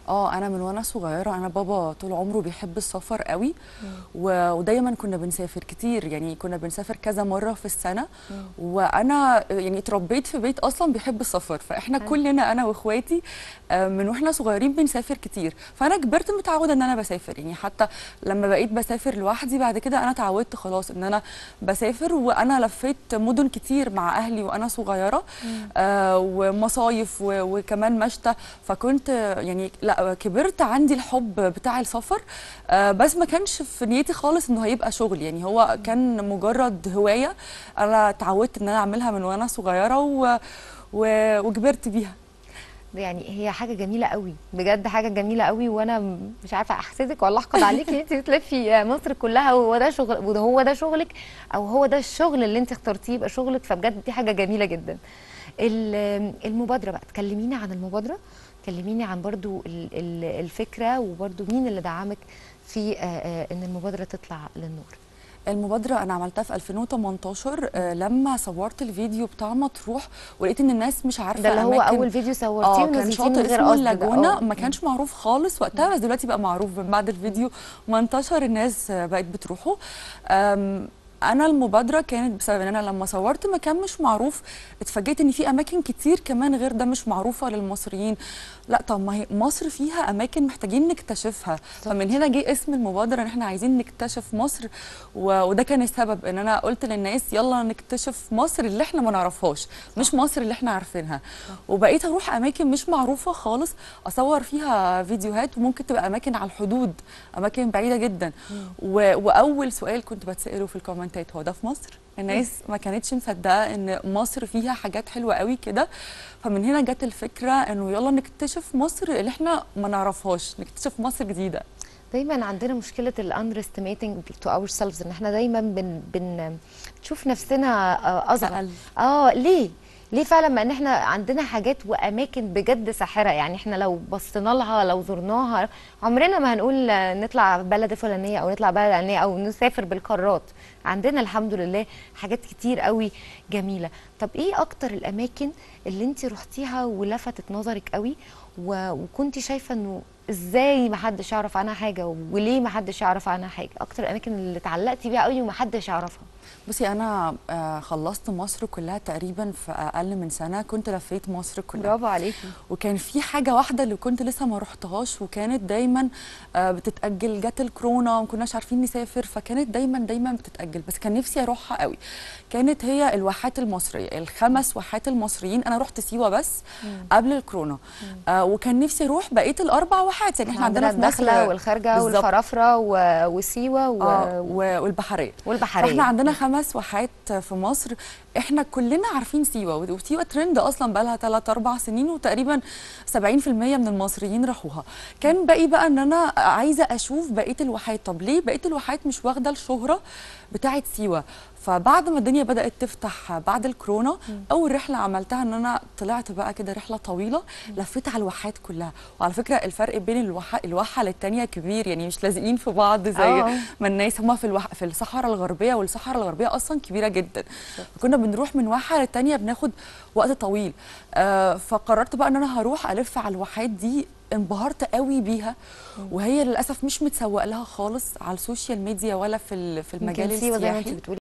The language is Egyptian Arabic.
اه انا من وانا صغيره انا بابا طول عمره بيحب السفر قوي و... ودايما كنا بنسافر كتير يعني كنا بنسافر كذا مره في السنه وانا يعني اتربيت في بيت اصلا بيحب السفر فاحنا حلو. كلنا انا واخواتي آه، من واحنا صغيرين بنسافر كتير فانا كبرت متعوده ان انا بسافر يعني حتى لما بقيت بسافر لوحدي بعد كده انا اتعودت خلاص ان انا بسافر وانا لفيت مدن كتير مع اهلي وانا صغيره آه ومصايف و- وكمان مشتى فكنت آه، يعني لا كبرت عندي الحب بتاع السفر آه بس ما كانش في نيتي خالص انه هيبقى شغل يعني هو كان مجرد هوايه انا اتعودت ان انا اعملها من وانا صغيره و... و... وكبرت بيها يعني هي حاجه جميله قوي بجد حاجه جميله قوي وانا م- مش عارفه احسدك ولا احقد عليكي انت بتلفي مصر كلها وهو ده شغل وهو ده شغلك او هو ده الشغل اللي انت اخترتيه يبقى شغلك فبجد دي حاجه جميله جدا ال- المبادره بقى تكلميني عن المبادره كلميني عن برضو ال- ال- الفكره وبرضو مين اللي دعمك في آه، آه، ان المبادره تطلع للنور المبادرة أنا عملتها في 2018 آه لما صورت الفيديو بتاع مطروح ولقيت إن الناس مش عارفة ده اللي هو أماكن اول فيديو صورتيه اه كان ونزلتيه من شاطئ غير اسمه قصد ده. اللاجونة آه. ما كانش معروف خالص وقتها بس دلوقتي بقى معروف من بعد الفيديو ما انتشر الناس آه، بقت بتروحه أم، انا المبادره كانت بسبب ان انا لما صورت مكان مش معروف اتفاجئت ان في اماكن كتير كمان غير ده مش معروفه للمصريين لا طب ما هي مصر فيها اماكن محتاجين نكتشفها فمن هنا جه اسم المبادره ان احنا عايزين نكتشف مصر و... وده كان السبب ان انا قلت للناس يلا نكتشف مصر اللي احنا ما نعرفهاش مش مصر اللي احنا عارفينها وبقيت اروح اماكن مش معروفه خالص اصور فيها فيديوهات وممكن تبقى اماكن على الحدود اماكن بعيده جدا و... واول سؤال كنت بتساله في الكومنتات هو ده في مصر الناس ما كانتش مصدقه ان مصر فيها حاجات حلوه قوي كده فمن هنا جت الفكره انه يلا نكتشف مصر اللي احنا ما نعرفهاش نكتشف مصر جديده دايما عندنا مشكله الاندرستيميتنج تو اور سيلفز ان احنا دايما بن بن بنشوف نفسنا آه، اصغر أقل. اه ليه ليه فعلا ما ان احنا عندنا حاجات واماكن بجد ساحره يعني احنا لو بصينا لها لو زرناها عمرنا ما هنقول آه، نطلع بلد فلانيه او نطلع بلد فلانيه او نسافر بالقارات عندنا الحمد لله حاجات كتير قوي جميله طب ايه اكتر الاماكن اللي انت رحتيها ولفتت نظرك قوي و... وكنت شايفه انه ازاي ما حدش يعرف عنها حاجه وليه ما حدش يعرف عنها حاجه اكتر الاماكن اللي اتعلقتي بيها قوي وما حدش يعرفها بصي انا آه، خلصت مصر كلها تقريبا في اقل من سنه كنت لفيت مصر كلها برافو عليكي وكان في حاجه واحده اللي كنت لسه ما رحتهاش وكانت دايما آه، بتتاجل جت الكورونا وما كناش عارفين نسافر فكانت دايما دايما بتتاجل بس كان نفسي اروحها قوي كانت هي الواحات المصريه الخمس واحات المصريين انا رحت سيوه بس قبل الكورونا آه وكان نفسي اروح بقيه الاربع واحات يعني احنا عندنا في مصر الداخله والخارجه بالظبط. والفرافره و... وسيوه و... اه و- والبحريه والبحريه فاحنا عندنا خمس واحات في مصر احنا كلنا عارفين سيوه وسيوه ترند اصلا بقى لها 3 4 سنين وتقريبا 70% من المصريين راحوها كان باقي بقى ان انا عايزه اشوف بقيه الواحات طب ليه بقيه الواحات مش واخده الشهره بتاعه سيوه فبعد ما الدنيا بدات تفتح بعد الكورونا اول رحله عملتها ان انا طلعت بقى كده رحله طويله لفيت على الواحات كلها وعلى فكره الفرق بين الواحه الواحه للتانيه كبير يعني مش لازقين في بعض زي آه. ما الناس هم في الوح... في الصحراء الغربيه والصحراء الغربيه اصلا كبيره جدا كنا بنروح من واحه للتانيه بناخد وقت طويل آه فقررت بقى ان انا هروح الف على الواحات دي انبهرت قوي بيها وهي للاسف مش متسوق لها خالص على السوشيال ميديا ولا في ال- في المجال يمكن سيوه زي ما انت السياحي بتقولي